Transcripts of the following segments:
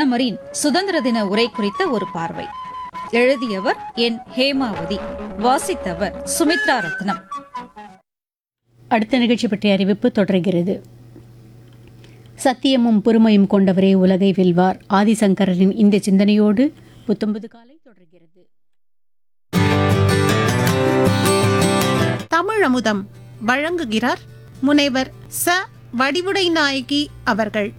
பிரதமரின் சுதந்திர தின உரை குறித்த ஒரு பார்வை எழுதியவர் என் ஹேமாவதி வாசித்தவர் சுமித்ரா ரத்னம் அடுத்த நிகழ்ச்சி பற்றிய அறிவிப்பு தொடர்கிறது சத்தியமும் பொறுமையும் கொண்டவரே உலகை வெல்வார் ஆதிசங்கரரின் இந்த சிந்தனையோடு புத்தொன்பது காலை தொடர்கிறது தமிழமுதம் வழங்குகிறார் முனைவர் ச வடிவுடை நாயகி அவர்கள்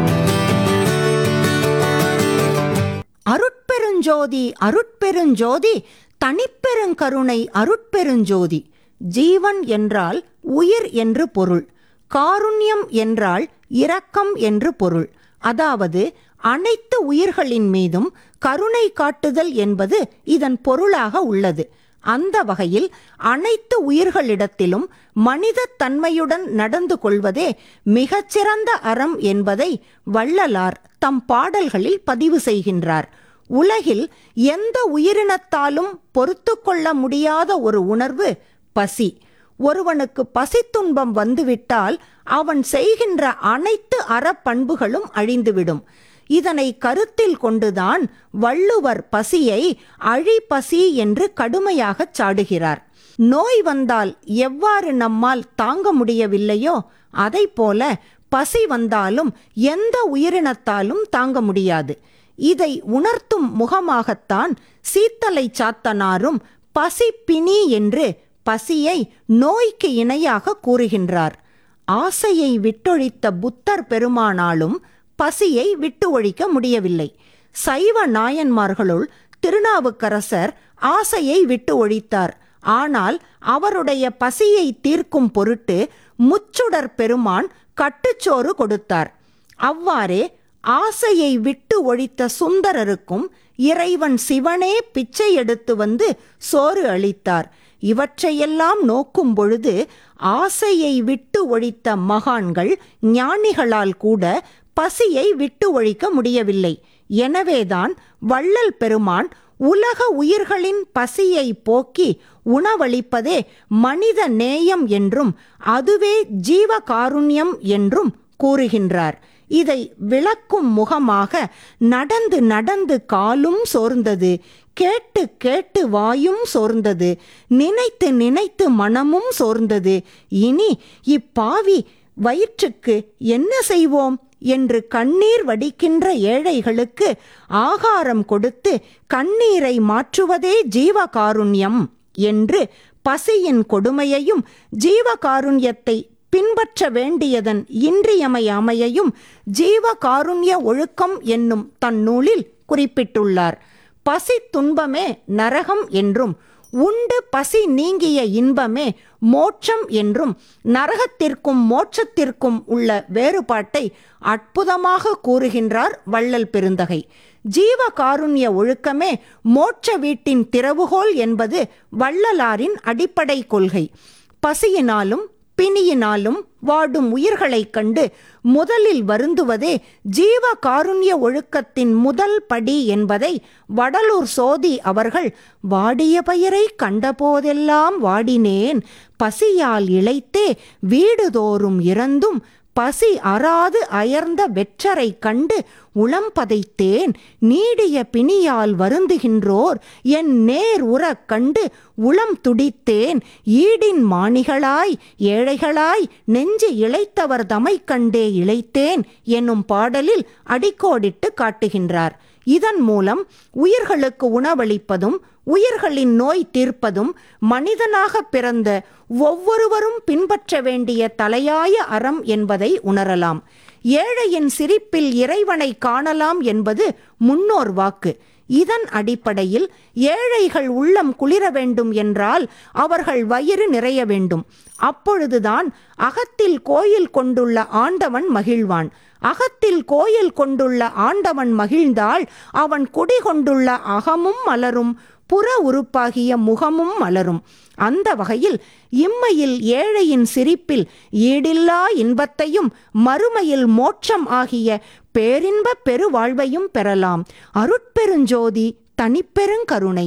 அருட்பெருஞ்சோதி அருட்பெருஞ்சோதி தனிப்பெருங்கருணை அருட்பெருஞ்சோதி ஜீவன் என்றால் உயிர் என்று பொருள் காருண்யம் என்றால் இரக்கம் என்று பொருள் அதாவது அனைத்து உயிர்களின் மீதும் கருணை காட்டுதல் என்பது இதன் பொருளாக உள்ளது அந்த வகையில் அனைத்து உயிர்களிடத்திலும் மனிதத் தன்மையுடன் நடந்து கொள்வதே மிகச்சிறந்த அறம் என்பதை வள்ளலார் தம் பாடல்களில் பதிவு செய்கின்றார் உலகில் எந்த உயிரினத்தாலும் பொறுத்து கொள்ள முடியாத ஒரு உணர்வு பசி ஒருவனுக்கு பசித்துன்பம் வந்துவிட்டால் அவன் செய்கின்ற அனைத்து அறப்பண்புகளும் அழிந்துவிடும் இதனை கருத்தில் கொண்டுதான் வள்ளுவர் பசியை அழிபசி என்று கடுமையாகச் சாடுகிறார் நோய் வந்தால் எவ்வாறு நம்மால் தாங்க முடியவில்லையோ அதைப்போல பசி வந்தாலும் எந்த உயிரினத்தாலும் தாங்க முடியாது இதை உணர்த்தும் முகமாகத்தான் சீத்தலை சாத்தனாரும் பசி பிணி என்று பசியை நோய்க்கு இணையாக கூறுகின்றார் ஆசையை விட்டொழித்த புத்தர் பெருமானாலும் பசியை விட்டு ஒழிக்க முடியவில்லை சைவ நாயன்மார்களுள் திருநாவுக்கரசர் ஆசையை விட்டு ஒழித்தார் ஆனால் அவருடைய பசியை தீர்க்கும் பொருட்டு முச்சுடர் பெருமான் கட்டுச்சோறு கொடுத்தார் அவ்வாறே ஆசையை விட்டு ஒழித்த சுந்தரருக்கும் இறைவன் சிவனே பிச்சை எடுத்து வந்து சோறு அளித்தார் இவற்றையெல்லாம் நோக்கும் பொழுது ஆசையை விட்டு ஒழித்த மகான்கள் ஞானிகளால் கூட பசியை விட்டு ஒழிக்க முடியவில்லை எனவேதான் வள்ளல் பெருமான் உலக உயிர்களின் பசியை போக்கி உணவளிப்பதே மனித நேயம் என்றும் அதுவே ஜீவகாருண்யம் என்றும் கூறுகின்றார் இதை விளக்கும் முகமாக நடந்து நடந்து காலும் சோர்ந்தது கேட்டு கேட்டு வாயும் சோர்ந்தது நினைத்து நினைத்து மனமும் சோர்ந்தது இனி இப்பாவி வயிற்றுக்கு என்ன செய்வோம் என்று கண்ணீர் வடிக்கின்ற ஏழைகளுக்கு ஆகாரம் கொடுத்து கண்ணீரை மாற்றுவதே ஜீவகாருண்யம் என்று பசியின் கொடுமையையும் ஜீவகாருண்யத்தை பின்பற்ற வேண்டியதன் இன்றியமையாமையையும் ஜீவகாருண்ய ஒழுக்கம் என்னும் தன் நூலில் குறிப்பிட்டுள்ளார் பசி துன்பமே நரகம் என்றும் உண்டு பசி நீங்கிய இன்பமே மோட்சம் என்றும் நரகத்திற்கும் மோட்சத்திற்கும் உள்ள வேறுபாட்டை அற்புதமாக கூறுகின்றார் வள்ளல் பெருந்தகை ஜீவகாருண்ய ஒழுக்கமே மோட்ச வீட்டின் திறவுகோல் என்பது வள்ளலாரின் அடிப்படை கொள்கை பசியினாலும் பிணியினாலும் வாடும் உயிர்களைக் கண்டு முதலில் வருந்துவதே ஜீவ காருண்ய ஒழுக்கத்தின் முதல் படி என்பதை வடலூர் சோதி அவர்கள் வாடிய பயிரை கண்டபோதெல்லாம் வாடினேன் பசியால் இளைத்தே வீடுதோறும் இறந்தும் பசி அறாது அயர்ந்த வெற்றரை கண்டு உளம் பதைத்தேன் நீடிய பிணியால் வருந்துகின்றோர் என் நேர் உறக் கண்டு உளம் துடித்தேன் ஈடின் மாணிகளாய் ஏழைகளாய் நெஞ்சு இளைத்தவர் தமை கண்டே இளைத்தேன் என்னும் பாடலில் அடிக்கோடிட்டு காட்டுகின்றார் இதன் மூலம் உயிர்களுக்கு உணவளிப்பதும் உயிர்களின் நோய் தீர்ப்பதும் மனிதனாக பிறந்த ஒவ்வொருவரும் பின்பற்ற வேண்டிய தலையாய அறம் என்பதை உணரலாம் ஏழையின் சிரிப்பில் இறைவனை காணலாம் என்பது முன்னோர் வாக்கு இதன் அடிப்படையில் ஏழைகள் உள்ளம் குளிர வேண்டும் என்றால் அவர்கள் வயிறு நிறைய வேண்டும் அப்பொழுதுதான் அகத்தில் கோயில் கொண்டுள்ள ஆண்டவன் மகிழ்வான் அகத்தில் கோயில் கொண்டுள்ள ஆண்டவன் மகிழ்ந்தால் அவன் குடிகொண்டுள்ள அகமும் மலரும் புற உறுப்பாகிய முகமும் மலரும் அந்த வகையில் இம்மையில் ஏழையின் சிரிப்பில் ஈடில்லா இன்பத்தையும் மறுமையில் மோட்சம் ஆகிய பேரின்ப பெருவாழ்வையும் பெறலாம் அருட்பெருஞ்சோதி தனிப்பெருங்கருணை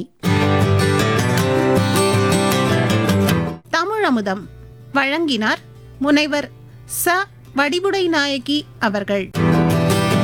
தமிழமுதம் வழங்கினார் முனைவர் ச வடிவுடை நாயகி அவர்கள்